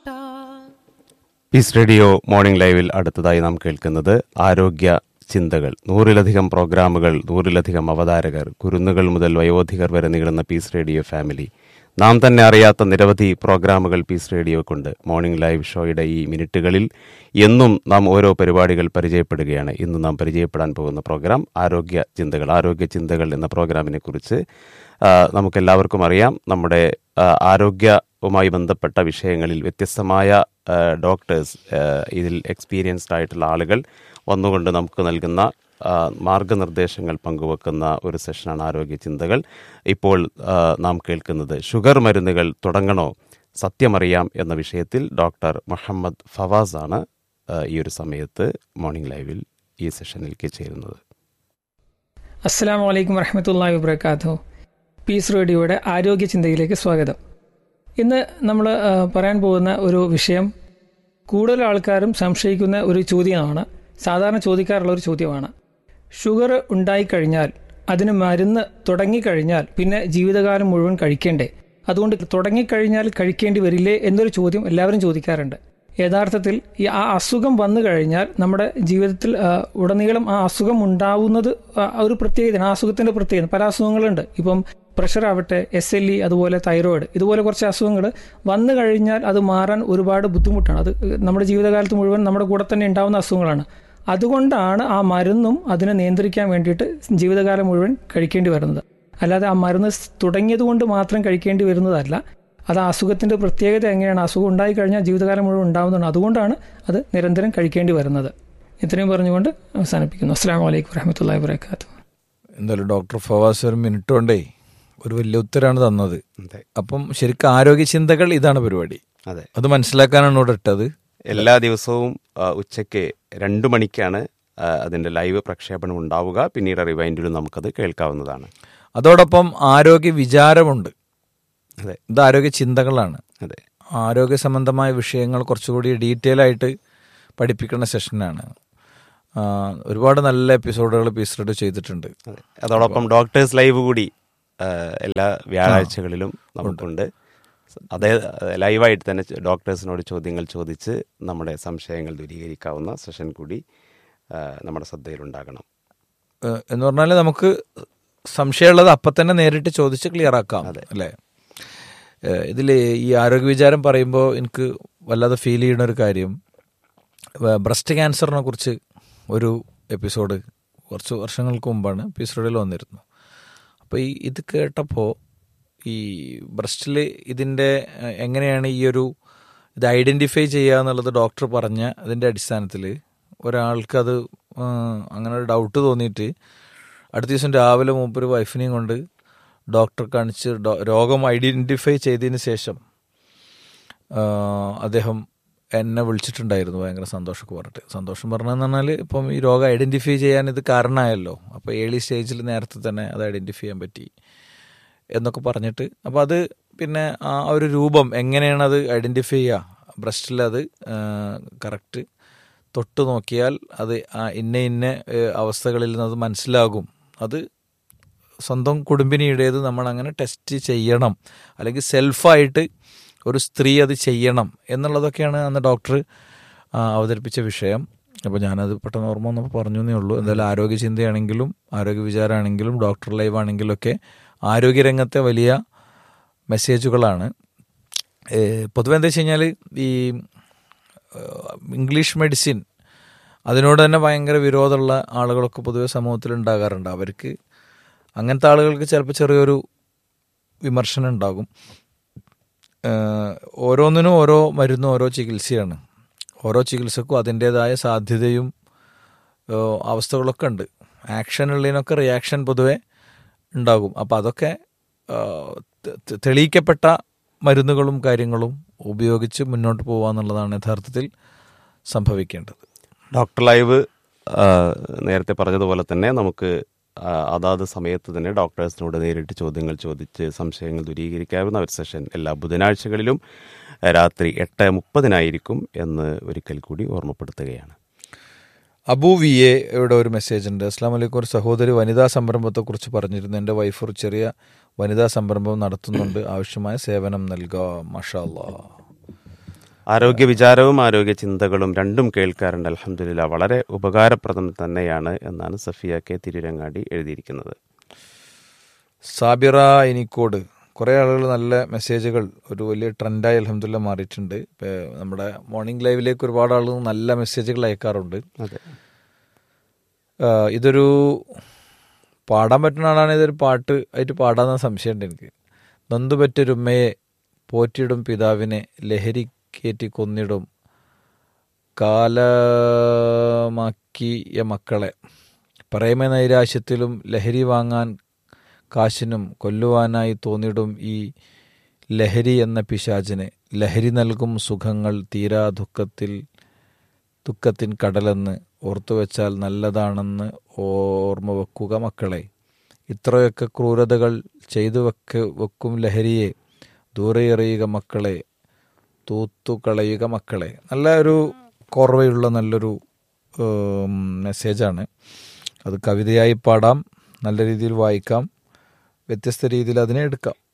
piece radio morning ലൈവിൽ അടുത്തതായി നാം കേൾക്കുന്നത് ആരോഗ്യ ചിന്തകൾ നൂറിലധികം പ്രോഗ്രാമുകൾ നൂറിലധികം അവതാരകർ കുരുന്നുകൾ മുതൽ വയോധികർ വരെ നീളുന്ന പീസ് റേഡിയോ ഫാമിലി നാം തന്നെ അറിയാത്ത നിരവധി പ്രോഗ്രാമുകൾ പീസ് റേഡിയോക്കുണ്ട് മോർണിംഗ് ലൈവ് ഷോയുടെ ഈ മിനിറ്റുകളിൽ എന്നും നാം ഓരോ പരിപാടികൾ പരിചയപ്പെടുകയാണ് ഇന്ന് നാം പരിചയപ്പെടാൻ പോകുന്ന പ്രോഗ്രാം ആരോഗ്യ ചിന്തകൾ ആരോഗ്യ ചിന്തകൾ എന്ന പ്രോഗ്രാമിനെ കുറിച്ച് നമുക്കെല്ലാവർക്കും അറിയാം നമ്മുടെ ആ, ആരോഗ്യവുമായി ബന്ധപ്പെട്ട വിഷയങ്ങളിൽ വ്യത്യസ്തമായ ആ, ഡോക്ടേഴ്സ് ആ, ഇതിൽ എക്സ്പീരിയൻസ്ഡ് ആയിട്ടുള്ള ആളുകൾ വന്നുകൊണ്ട് നമുക്ക് നൽകുന്ന ആ, മാർഗനിർദ്ദേശങ്ങൾ പങ്കുവെക്കുന്ന ഒരു സെഷനാണ് ആരോഗ്യ ചിന്തകൾ ഇപ്പോൾ ആ, നാം കേൾക്കുന്നത് ഷുഗർ മരുന്നുകൾ തുടങ്ങണോ സത്യമറിയാം എന്ന വിഷയത്തിൽ ഡോക്ടർ മുഹമ്മദ് ഫവാസ് ആണ് ആ, ഈ ഒരു സമയത്ത് മോർണിംഗ് ലൈവിൽ ഈ സെഷനിലേക്ക് ചേരുന്നത് അസ്സാം വലൈക്കും വറഹമത്തല്ലാ വബർക്കാത്തു പീസ് റേഡിയോയുടെ ആരോഗ്യ ചിന്തയിലേക്ക് സ്വാഗതം ഇന്ന് നമ്മൾ ആ, പറയാൻ പോകുന്ന ഒരു വിഷയം കൂടുതൽ ആൾക്കാരും സംശയിക്കുന്ന ഒരു ചോദ്യമാണ് സാധാരണ ചോദിക്കാറുള്ള ഒരു ചോദ്യമാണ് ഷുഗർ ഉണ്ടായിക്കഴിഞ്ഞാൽ അതിന് മരുന്ന് തുടങ്ങിക്കഴിഞ്ഞാൽ പിന്നെ ജീവിതകാലം മുഴുവൻ കഴിക്കേണ്ടേ അതുകൊണ്ട് തുടങ്ങിക്കഴിഞ്ഞാൽ കഴിക്കേണ്ടി വരില്ലേ എന്നൊരു ചോദ്യം എല്ലാവരും ചോദിക്കാറുണ്ട് യഥാർത്ഥത്തിൽ ഈ ആ അസുഖം വന്നു കഴിഞ്ഞാൽ നമ്മുടെ ജീവിതത്തിൽ ആ, ഉടനീളം ആ അസുഖം ഉണ്ടാവുന്നത് ആ, ഒരു പ്രത്യേകതയാണ് ആ അസുഖത്തിന്റെ പ്രത്യേകത പല അസുഖങ്ങളുണ്ട് ഇപ്പം പ്രഷർ ആവട്ടെ എസ് എൽ ഇ അതുപോലെ തൈറോയിഡ് ഇതുപോലെ കുറച്ച് അസുഖങ്ങൾ വന്നു കഴിഞ്ഞാൽ അത് മാറാൻ ഒരുപാട് ബുദ്ധിമുട്ടാണ് അത് നമ്മുടെ ജീവിതകാലത്ത് മുഴുവൻ നമ്മുടെ കൂടെ തന്നെ ഉണ്ടാവുന്ന അസുഖങ്ങളാണ് അതുകൊണ്ടാണ് ആ മരുന്നും അതിനെ നിയന്ത്രിക്കാൻ വേണ്ടിയിട്ട് ജീവിതകാലം മുഴുവൻ കഴിക്കേണ്ടി വരുന്നത് അല്ലാതെ ആ മരുന്ന് സ് തുടങ്ങിയത് കൊണ്ട് മാത്രം കഴിക്കേണ്ടി വരുന്നതല്ല അത് ആ അസുഖത്തിന്റെ പ്രത്യേകത എങ്ങനെയാണ് അസുഖം ഉണ്ടായി കഴിഞ്ഞാൽ ജീവിതകാലം മുഴുവൻ ഉണ്ടാവുന്നതാണ് അതുകൊണ്ടാണ് അത് നിരന്തരം കഴിക്കേണ്ടി വരുന്നത് ഇത്രയും പറഞ്ഞുകൊണ്ട് അവസാനിപ്പിക്കുന്നു അസ്സാം വലൈക്കും വരഹമത്തല്ലാ വാത്തു എന്തായാലും ഡോക്ടർ ഫവാസ് ഒരു മിനിറ്റ് കൊണ്ടേ ഒരു വലിയ ഉത്തരാണ് തന്നത് അതെ അപ്പം ശരിക്കും ആരോഗ്യ ചിന്തകൾ ഇതാണ് പരിപാടി അതെ അത് മനസ്സിലാക്കാനാണ് ഇവിടെ ഇട്ടത് എല്ലാ ദിവസവും ആ, ഉച്ചയ്ക്ക് രണ്ട് മണിക്കാണ് ആ, അതിന്റെ ലൈവ് പ്രക്ഷേപണം ഉണ്ടാവുക പിന്നീട് റിവൈൻഡിലും നമുക്കത് കേൾക്കാവുന്നതാണ് അതോടൊപ്പം ആരോഗ്യ വിചാരമുണ്ട് അതെ ഇത് ആരോഗ്യ ചിന്തകളാണ് അതെ ആരോഗ്യ സംബന്ധമായ വിഷയങ്ങൾ കുറച്ചുകൂടി ഡീറ്റെയിൽ ആയിട്ട് പഠിപ്പിക്കുന്ന സെഷനാണ് ആ, ഒരുപാട് നല്ല എപ്പിസോഡുകൾ പീസ് ചെയ്തിട്ടുണ്ട് അതെ അതോടൊപ്പം ഡോക്ടേഴ്സ് ലൈവ് കൂടി ആ, എല്ലാ വ്യാഴാഴ്ചകളിലും നമുക്കുണ്ട് അതേ ലൈവായിട്ട് തന്നെ ചോ- ഡോക്ടേഴ്സിനോട് ചോദ്യങ്ങൾ ചോദിച്ച് നമ്മുടെ സംശയങ്ങൾ ദൂരീകരിക്കാവുന്ന സെഷൻ കൂടി ആ, നമ്മുടെ ശ്രദ്ധയിലുണ്ടാകണം ഏഹ് എന്ന് പറഞ്ഞാൽ നമുക്ക് സംശയമുള്ളത് അപ്പം തന്നെ നേരിട്ട് ചോദിച്ച് ക്ലിയർ ആക്കാം അല്ലേ ഇതിൽ ഈ ആരോഗ്യ വിചാരം പറയുമ്പോൾ എനിക്ക് വല്ലാതെ ഫീൽ ചെയ്യുന്ന ഒരു കാര്യം ബ്രസ്റ്റ് ക്യാൻസറിനെ കുറിച്ച് ഒരു എപ്പിസോഡ് കുറച്ച് വർഷങ്ങൾക്ക് മുമ്പാണ് എപ്പിസോഡിൽ വന്നിരുന്നു അപ്പോൾ ഈ ഇത് കേട്ടപ്പോൾ ഈ ബ്രസ്റ്റിൽ ഇതിൻ്റെ ഏഹ്, എങ്ങനെയാണ് ഈ ഒരു ഇത് ഐഡൻറ്റിഫൈ ചെയ്യുക എന്നുള്ളത് ഡോക്ടർ പറഞ്ഞ അതിൻ്റെ അടിസ്ഥാനത്തിൽ ഒരാൾക്കത് ആ, അങ്ങനെ ഒരു ഡൗട്ട് തോന്നിയിട്ട് അടുത്ത ദിവസം രാവിലെ മൂപ്പര് വൈഫിനെയും കൊണ്ട് ഡോക്ടറെ കാണിച്ച് ഡോ- രോഗം ഐഡൻറ്റിഫൈ ചെയ്തതിന് ശേഷം ആ, അദ്ദേഹം എന്നെ വിളിച്ചിട്ടുണ്ടായിരുന്നു ഭയങ്കര സന്തോഷമൊക്കെ പറഞ്ഞിട്ട് സന്തോഷം പറഞ്ഞതെന്ന് പറഞ്ഞാൽ ഇപ്പം ഈ രോഗം ഐഡൻറ്റിഫൈ ചെയ്യാൻ ഇത് കാരണമായല്ലോ അപ്പോൾ ഏർലി സ്റ്റേജിൽ നേരത്തെ തന്നെ അത് ഐഡൻറ്റിഫൈ ചെയ്യാൻ പറ്റി എന്നൊക്കെ പറഞ്ഞിട്ട് അപ്പോൾ അത് പിന്നെ ആ ഒരു രൂപം എങ്ങനെയാണ് അത് ഐഡൻറ്റിഫൈ ചെയ്യുക ബ്രസ്റ്റിൽ അത് കറക്റ്റ് തൊട്ട് നോക്കിയാൽ അത് ആ ഇന്ന ഇന്ന ഏഹ്, അവസ്ഥകളിൽ നിന്ന് അത് മനസ്സിലാകും അത് സ്വന്തം കുടുംബിനിയുടേത് നമ്മൾ അങ്ങനെ ടെസ്റ്റ് ചെയ്യണം അല്ലെങ്കിൽ സെൽഫായിട്ട് ഒരു സ്ത്രീ അത് ചെയ്യണം എന്നുള്ളതൊക്കെയാണ് അന്ന് ഡോക്ടർ ആ, അവതരിപ്പിച്ച വിഷയം അപ്പോൾ ഞാനത് പെട്ടെന്ന് ഓർമ്മ വന്നപ്പോൾ പറഞ്ഞു എന്നേ ഉള്ളൂ എന്തായാലും ആരോഗ്യ ചിന്തയാണെങ്കിലും ആരോഗ്യ വിചാരമാണെങ്കിലും ഡോക്ടർ ലൈവ് ആണെങ്കിലും ഒക്കെ ആരോഗ്യരംഗത്തെ വലിയ മെസ്സേജുകളാണ് ഏഹ് പൊതുവെ എന്താ വെച്ച് കഴിഞ്ഞാൽ ഈ ഏഹ് ഇംഗ്ലീഷ് മെഡിസിൻ അതിനോട് തന്നെ ഭയങ്കര വിരോധമുള്ള ആളുകളൊക്കെ പൊതുവെ സമൂഹത്തിൽ ഉണ്ടാകാറുണ്ട് അവർക്ക് അങ്ങനത്തെ ആളുകൾക്ക് ചിലപ്പോൾ ചെറിയൊരു വിമർശനം ഉണ്ടാകും ഏഹ് ഓരോന്നിനും ഓരോ മരുന്നും ഓരോ ചികിത്സയാണ് ഓരോ ചികിത്സക്കും അതിൻ്റേതായ സാധ്യതയും ഏഹ് അവസ്ഥകളൊക്കെ ഉണ്ട് ആക്ഷൻ ഉള്ളതിനൊക്കെ റിയാക്ഷൻ പൊതുവെ ഉണ്ടാകും അപ്പോൾ അതൊക്കെ ഏഹ് തെ- തെ- തെളിയിക്കപ്പെട്ട മരുന്നുകളും കാര്യങ്ങളും ഉപയോഗിച്ച് മുന്നോട്ട് പോകുക എന്നുള്ളതാണ് യഥാർത്ഥത്തിൽ സംഭവിക്കേണ്ടത് ഡോക്ടർ ലൈവ് ആ, നേരത്തെ പറഞ്ഞതുപോലെ തന്നെ നമുക്ക് ആ, അതാത് സമയത്ത് തന്നെ ഡോക്ടേഴ്സിനോട് നേരിട്ട് ചോദ്യങ്ങൾ ചോദിച്ച് സംശയങ്ങൾ ദൂരീകരിക്കാവുന്ന ഒരു സെഷൻ എല്ലാ ബുധനാഴ്ചകളിലും രാത്രി എട്ട് മുപ്പതിനായിരിക്കും എന്ന് ഒരിക്കൽ കൂടി ഓർമ്മപ്പെടുത്തുകയാണ് അബു വി എ ഇവിടെ ഒരു മെസ്സേജ് ഉണ്ട് അസ്ലാം വലൈക്കും ഒരു സഹോദരി വനിതാ സംരംഭത്തെക്കുറിച്ച് പറഞ്ഞിരുന്നു എൻ്റെ വൈഫ് ഒരു ചെറിയ വനിതാ സംരംഭം നടത്തുന്നുണ്ട് ആവശ്യമായ സേവനം നൽകുക മഷാ അല്ലാ ആരോഗ്യ വിചാരവും ആരോഗ്യ ചിന്തകളും രണ്ടും കേൾക്കാറുണ്ട് അലഹമില്ല വളരെ ഉപകാരപ്രദം തന്നെയാണ് എന്നാണ് സഫിയ കെ തിരുരങ്ങാടി എഴുതിയിരിക്കുന്നത് സാബിറ ഇനിക്കോട് കുറേ ആളുകൾ നല്ല മെസ്സേജുകൾ ഒരു വലിയ ട്രെൻഡായി അലഹമില്ല മാറിയിട്ടുണ്ട് ഇപ്പൊ നമ്മുടെ മോർണിംഗ് ലൈവിലേക്ക് ഒരുപാട് ആളുകൾ നല്ല മെസ്സേജുകൾ അയക്കാറുണ്ട് അതെ ആ, ഇതൊരു പാടാൻ പറ്റുന്ന ആളാണെങ്കിൽ ഇതൊരു പാട്ട് ആയിട്ട് പാടാന്ന സംശയമുണ്ട് എനിക്ക് നൊന്തുപറ്റൊരുമ്മയെ പോറ്റിയിടും പിതാവിനെ ലഹരി കയറ്റി കൊന്നിടും കാലമാക്കിയ മക്കളെ പ്രേമ നൈരാശ്യത്തിലും ലഹരി വാങ്ങാൻ കാശിനും കൊല്ലുവാനായി തോന്നിടും ഈ ലഹരി എന്ന പിശാചിന് ലഹരി നൽകും സുഖങ്ങൾ തീരാ ദുഃഖത്തിൽ ദുഃഖത്തിൻ കടലെന്ന് ഓർത്തുവെച്ചാൽ നല്ലതാണെന്ന് ഓർമ്മ വെക്കുക മക്കളെ ഇത്രയൊക്കെ ക്രൂരതകൾ ചെയ്തു വെക്ക് വെക്കും ലഹരിയെ ദൂരെ എറിയുക മക്കളെ തൂത്തുകളയുക മക്കളെ നല്ല ഒരു കോർവയുള്ള നല്ലൊരു ഉം, മെസ്സേജാണ് അത് കവിതയായി പാടാം നല്ല രീതിയിൽ വായിക്കാം വ്യത്യസ്ത രീതിയിൽ അതിനെ എടുക്കാം